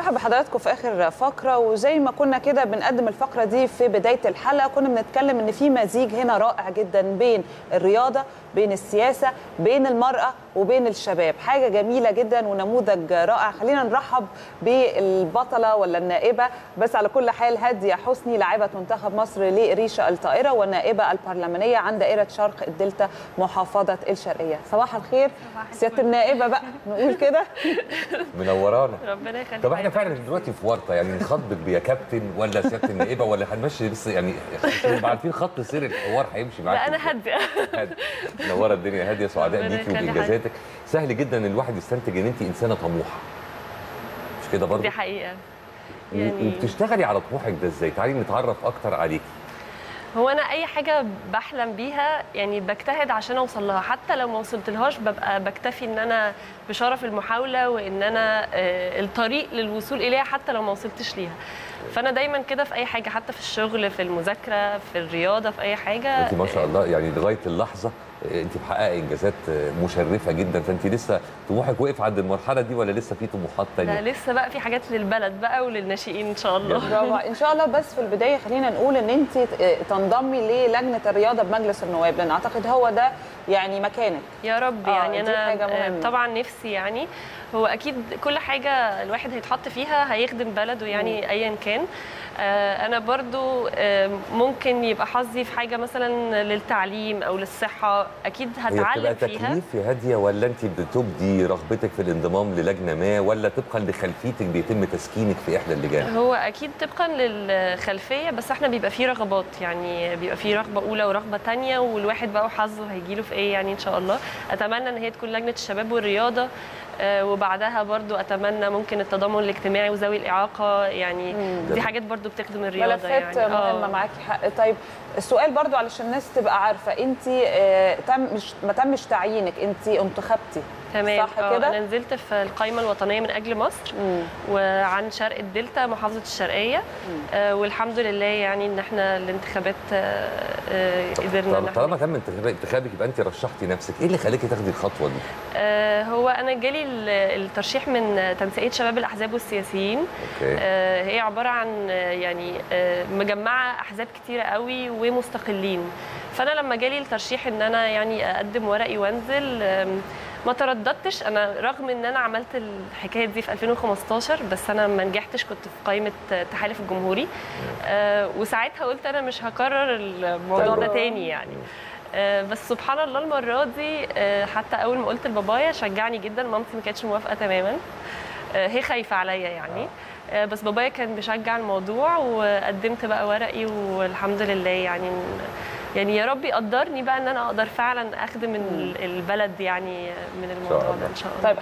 برحب بحضراتكم في اخر فقره وزي ما كنا كده بنقدم الفقره دي في بدايه الحلقه كنا بنتكلم ان في مزيج هنا رائع جدا بين الرياضه بين السياسه بين المراه وبين الشباب حاجه جميله جدا ونموذج رائع خلينا نرحب بالبطله ولا النائبه بس على كل حال هاديه حسني لاعبه منتخب مصر لريشه الطائره والنائبه البرلمانيه عن دائره شرق الدلتا محافظه الشرقيه صباح الخير سياده النائبه بقى نقول كده منورانا ربنا يخليك طب احنا فعلا دلوقتي في ورطه يعني نخاطبك بيا كابتن ولا سياده النائبه ولا هنمشي بس يعني عشان نبقى عارفين خط سير الحوار هيمشي معاك لا انا إزاي. هاديه هادي. منوره الدنيا هاديه سعداء ربنا بيكي يخلي وبانجازاتك سهل جدا ان الواحد يستنتج ان انت انسانه طموحه مش كده برضه دي حقيقه و- يعني وبتشتغلي على طموحك ده ازاي تعالي نتعرف اكتر عليكي هو انا اي حاجه بحلم بيها يعني بجتهد عشان اوصل لها حتى لو ما وصلت لهاش ببقى بكتفي ان انا بشرف المحاوله وان انا آه، الطريق للوصول اليها حتى لو ما وصلتش ليها فانا دايما كده في اي حاجه حتى في الشغل في المذاكره في الرياضه في اي حاجه انت ما شاء الله يعني لغايه اللحظه آه، انت محققه انجازات آه، مشرفه جدا فانت لسه طموحك وقف عند المرحله دي ولا لسه في طموحات لا تانية لسه بقى في حاجات للبلد بقى وللناشئين ان شاء الله برافو ان شاء الله بس في البدايه خلينا نقول ان انت تنضمي للجنه الرياضه بمجلس النواب لان اعتقد هو ده يعني مكانك يا رب آه، يعني دي انا حاجة آه، مهمة. طبعا نفسي يعني هو اكيد كل حاجه الواحد هيتحط فيها هيخدم بلده يعني ايا كان آه، انا برضو آه، ممكن يبقى حظي في حاجه مثلا للتعليم او للصحه اكيد هي بتبقى هتعلم فيها تكليف يا هاديه ولا انت بتبدي رغبتك في الانضمام للجنه ما ولا طبقا لخلفيتك بيتم تسكينك في احدى اللجان؟ هو اكيد طبقا للخلفيه بس احنا بيبقى فيه رغبات يعني بيبقى فيه رغبه اولى ورغبه تانية والواحد بقى وحظه هيجيله في ايه يعني ان شاء الله اتمنى ان هي تكون لجنه الشباب والرياضه آه، وبعدها برضو اتمنى ممكن التضامن الاجتماعي وذوي الاعاقه يعني دي حاجات برضو بتخدم الرياضه ملفات يعني مهمه آه. معاكي حق طيب السؤال برضو علشان الناس تبقى عارفه انت آه، تم مش ما تمش تعيينك انت انتخبتي تمام صح آه، كده؟ انا نزلت في القائمه الوطنيه من اجل مصر مم. وعن شرق الدلتا محافظه الشرقيه آه، والحمد لله يعني ان احنا الانتخابات آه، آه، قدرنا ان طالما- احنا طالما تم انتخاب- انتخابك يبقى انت رشحتي نفسك، ايه اللي خلاكي تاخدي الخطوه دي؟ آه، هو انا جالي ال- الترشيح من تنسيقيه شباب الاحزاب والسياسيين اوكي آه، هي عباره عن آه، يعني آه، مجمعه احزاب كتيره قوي ومستقلين فانا لما جالي الترشيح ان انا يعني اقدم ورقي وانزل آم، ما ترددتش انا رغم ان انا عملت الحكايه دي في 2015 بس انا ما نجحتش كنت في قائمه التحالف الجمهوري آه، وساعتها قلت انا مش هكرر الموضوع ده تجربة. تاني يعني آه، بس سبحان الله المره دي آه، حتى اول ما قلت لبابايا شجعني جدا مامتي ما كانتش موافقه تماما آه، هي خايفه عليا يعني آه، بس بابايا كان بيشجع الموضوع وقدمت بقى ورقي والحمد لله يعني يعني يا رب يقدرني بقى ان انا اقدر فعلا اخدم ال- البلد يعني من الموضوع الله. ده ان شاء الله طيب